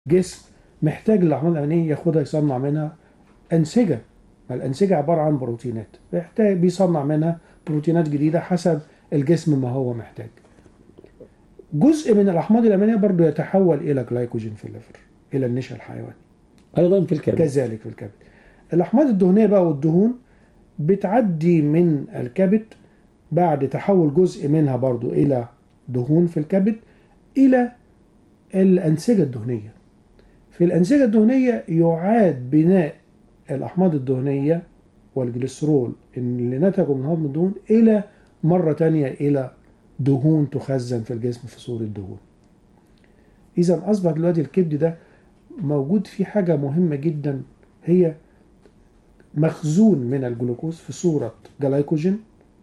جسم محتاج الأحماض الأمينية ياخدها يصنع منها أنسجة ما الأنسجة عبارة عن بروتينات بيحتاج بيصنع منها بروتينات جديدة حسب الجسم ما هو محتاج جزء من الأحماض الأمينية برضو يتحول إلى جلايكوجين في الليفر إلى النشا الحيواني أيضا في الكبد كذلك في الكبد الأحماض الدهنية بقى والدهون بتعدي من الكبد بعد تحول جزء منها برضو إلى دهون في الكبد إلى الأنسجة الدهنية في الأنسجة الدهنية يعاد بناء الأحماض الدهنية والجليسرول اللي نتجوا من هضم الدهون إلى مرة تانية إلى دهون تخزن في الجسم في صورة دهون إذا أصبح دلوقتي الكبد ده موجود فيه حاجة مهمة جدا هي مخزون من الجلوكوز في صورة جلايكوجين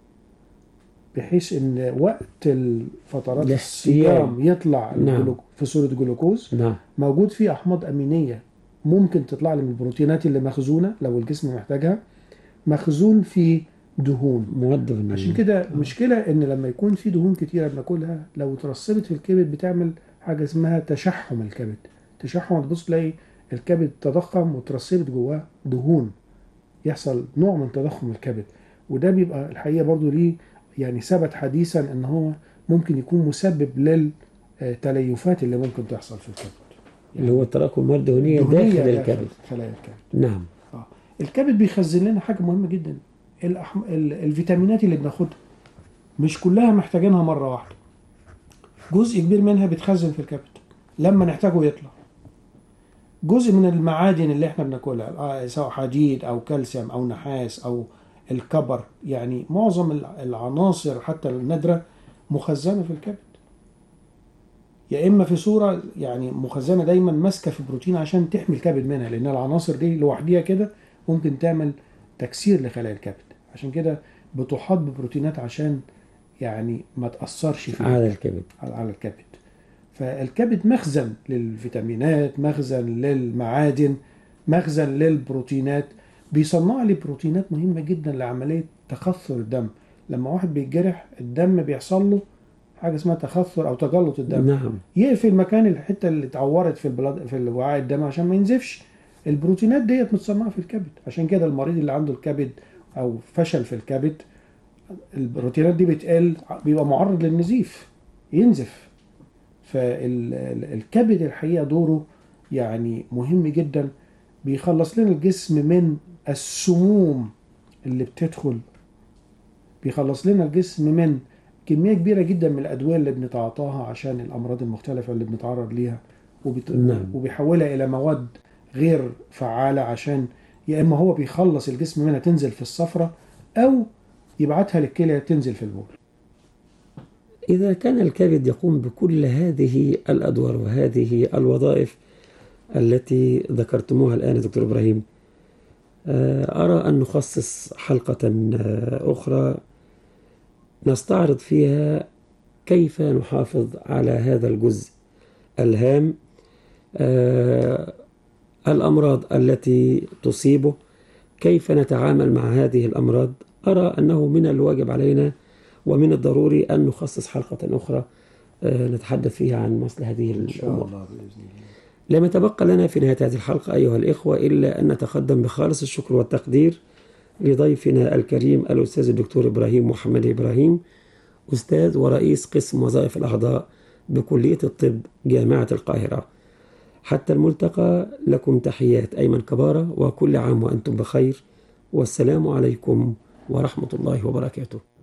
بحيث ان وقت الفترات الاحتياج. الصيام يطلع نعم. الجلوك- في صورة جلوكوز نعم موجود فيه احماض امينيه ممكن تطلع لي من البروتينات اللي مخزونه لو الجسم محتاجها مخزون في دهون مودب عشان كده مشكله ان لما يكون في دهون كتيره بناكلها لو اترسبت في الكبد بتعمل حاجه اسمها تشحم الكبد تشحم تبص تلاقي الكبد تضخم وترسبت جواه دهون يحصل نوع من تضخم الكبد وده بيبقى الحقيقه برضو ليه يعني ثبت حديثا ان هو ممكن يكون مسبب للتليفات اللي ممكن تحصل في الكبد اللي هو التراكم المواد الدهنية دهنية داخل الكبد خلايا الكبد نعم آه. الكبد بيخزن لنا حاجه مهمه جدا الأحم... ال- الفيتامينات اللي بناخدها مش كلها محتاجينها مره واحده جزء كبير منها بيتخزن في الكبد لما نحتاجه يطلع جزء من المعادن اللي احنا بناكلها آه، سواء حديد او كالسيوم او نحاس او الكبر يعني معظم الع- العناصر حتى النادره مخزنه في الكبد يا اما في صوره يعني مخزنه دايما ماسكه في بروتين عشان تحمي الكبد منها لان العناصر دي لوحديها كده ممكن تعمل تكسير لخلايا الكبد عشان كده بتحاط ببروتينات عشان يعني ما تاثرش في على الكبد على على الكبد فالكبد مخزن للفيتامينات مخزن للمعادن مخزن للبروتينات بيصنع لي بروتينات مهمة جدا لعملية تخثر الدم لما واحد بيتجرح الدم بيحصل له حاجة اسمها تخثر أو تجلط الدم نعم يقفل مكان الحتة اللي اتعورت في البلاد في الوعاء الدم عشان ما ينزفش البروتينات ديت متصنعة في الكبد عشان كده المريض اللي عنده الكبد أو فشل في الكبد البروتينات دي بتقل بيبقى معرض للنزيف ينزف فالكبد الحقيقة دوره يعني مهم جدا بيخلص لنا الجسم من السموم اللي بتدخل بيخلص لنا الجسم من كمية كبيرة جدا من الأدوية اللي بنتعاطاها عشان الأمراض المختلفة اللي بنتعرض ليها وبت... نعم. وبيحولها إلى مواد غير فعالة عشان يا إما هو بيخلص الجسم منها تنزل في الصفرة أو يبعتها للكلى تنزل في البول إذا كان الكبد يقوم بكل هذه الأدوار وهذه الوظائف التي ذكرتموها الآن يا دكتور إبراهيم آه، أرى أن نخصص حلقة آه، أخرى نستعرض فيها كيف نحافظ على هذا الجزء الهام آه، الأمراض التي تصيبه كيف نتعامل مع هذه الأمراض أرى أنه من الواجب علينا ومن الضروري أن نخصص حلقة أخرى آه، نتحدث فيها عن مثل هذه الأمور الله بإذن الله لم يتبقى لنا في نهاية هذه الحلقة أيها الإخوة إلا أن نتقدم بخالص الشكر والتقدير لضيفنا الكريم الأستاذ الدكتور إبراهيم محمد إبراهيم أستاذ ورئيس قسم وظائف الأعضاء بكلية الطب جامعة القاهرة حتى الملتقى لكم تحيات أيمن كبارة وكل عام وأنتم بخير والسلام عليكم ورحمة الله وبركاته